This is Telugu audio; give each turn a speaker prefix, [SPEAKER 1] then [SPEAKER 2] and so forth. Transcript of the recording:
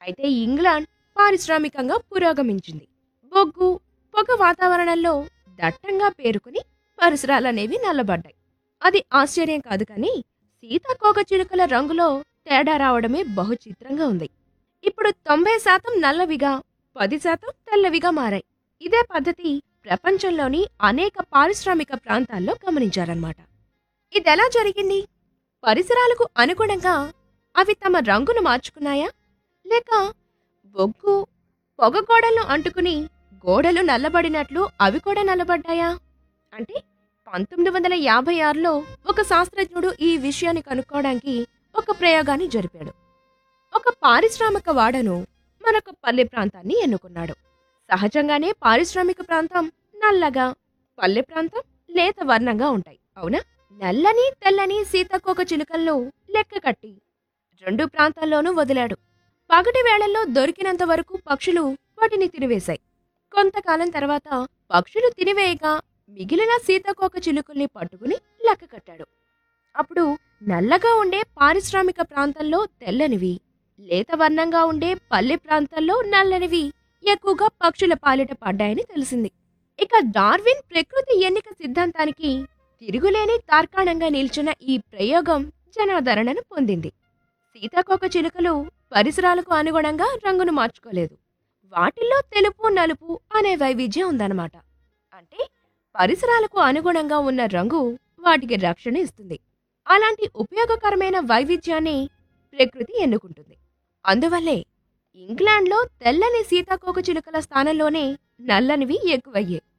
[SPEAKER 1] అయితే ఇంగ్లాండ్ పారిశ్రామికంగా పురోగమించింది బొగ్గు పొగ వాతావరణంలో దట్టంగా పేరుకుని పరిసరాలనేవి నల్లబడ్డాయి అది ఆశ్చర్యం కాదు కానీ సీతాకోక చిలుకల రంగులో తేడా రావడమే బహు చిత్రంగా ఉంది ఇప్పుడు తొంభై శాతం నల్లవిగా పది శాతం తెల్లవిగా మారాయి ఇదే పద్ధతి ప్రపంచంలోని అనేక పారిశ్రామిక ప్రాంతాల్లో గమనించారన్నమాట ఇదెలా జరిగింది పరిసరాలకు అనుగుణంగా అవి తమ రంగును మార్చుకున్నాయా లేక బొగ్గు పొగ గోడలను అంటుకుని గోడలు నల్లబడినట్లు అవి కూడా నల్లబడ్డాయా అంటే పంతొమ్మిది వందల యాభై ఆరులో ఒక శాస్త్రజ్ఞుడు ఈ విషయాన్ని కనుక్కోవడానికి ఒక ప్రయోగాన్ని జరిపాడు ఒక పారిశ్రామిక వాడను మరొక పల్లె ప్రాంతాన్ని ఎన్నుకున్నాడు సహజంగానే పారిశ్రామిక ప్రాంతం నల్లగా పల్లె ప్రాంతం లేత వర్ణంగా ఉంటాయి అవునా నల్లని తెల్లని సీతాకోక చిలుకలను లెక్క కట్టి రెండు ప్రాంతాల్లోనూ వదిలాడు పగటి వేళల్లో దొరికినంత వరకు పక్షులు వాటిని తినివేశాయి కొంతకాలం తర్వాత పక్షులు తినివేయగా మిగిలిన సీతాకోక చిలుకల్ని పట్టుకుని లెక్క కట్టాడు అప్పుడు నల్లగా ఉండే పారిశ్రామిక ప్రాంతంలో తెల్లనివి లేత వర్ణంగా ఉండే పల్లె ప్రాంతాల్లో నల్లనివి ఎక్కువగా పక్షుల పాలిట పడ్డాయని తెలిసింది ఇక డార్విన్ ప్రకృతి ఎన్నిక సిద్ధాంతానికి తిరుగులేని తార్కాణంగా నిల్చిన ఈ ప్రయోగం జనాదరణను పొందింది సీతాకోక చిలుకలు పరిసరాలకు అనుగుణంగా రంగును మార్చుకోలేదు వాటిల్లో తెలుపు నలుపు అనే వైవిధ్యం ఉందన్నమాట అంటే పరిసరాలకు అనుగుణంగా ఉన్న రంగు వాటికి రక్షణ ఇస్తుంది అలాంటి ఉపయోగకరమైన వైవిధ్యాన్ని ప్రకృతి ఎన్నుకుంటుంది అందువల్లే ఇంగ్లాండ్లో తెల్లని సీతాకోక చిలుకల స్థానంలోనే నల్లనివి ఎక్కువయ్యాయి